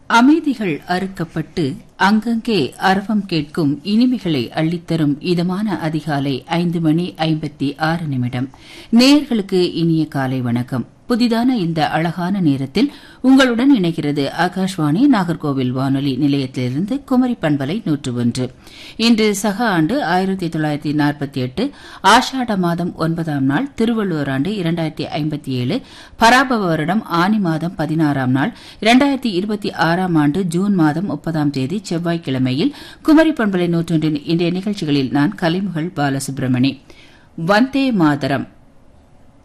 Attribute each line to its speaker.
Speaker 1: அமைதிகள் அறுக்கப்பட்டு அங்கங்கே அரவம் கேட்கும் இனிமைகளை அள்ளித்தரும் இதமான அதிகாலை ஐந்து மணி ஐம்பத்தி ஆறு நிமிடம் நேயர்களுக்கு இனிய காலை வணக்கம் புதிதான இந்த அழகான நேரத்தில் உங்களுடன் இணைகிறது ஆகாஷ்வாணி நாகர்கோவில் வானொலி நிலையத்திலிருந்து குமரி பண்பலை நூற்று ஒன்று இன்று சக ஆண்டு ஆயிரத்தி தொள்ளாயிரத்தி நாற்பத்தி எட்டு ஆஷாட மாதம் ஒன்பதாம் நாள் திருவள்ளுவர் ஆண்டு இரண்டாயிரத்தி ஐம்பத்தி ஏழு பராபவ வருடம் ஆனி மாதம் பதினாறாம் நாள் இரண்டாயிரத்தி இருபத்தி ஆறாம் ஆண்டு ஜூன் மாதம் முப்பதாம் தேதி செவ்வாய்க்கிழமையில் குமரி பண்பலை நூற்றொன்றின் இன்றைய நிகழ்ச்சிகளில் நான் கலைமுகள் பாலசுப்ரமணி வந்தே மாதரம்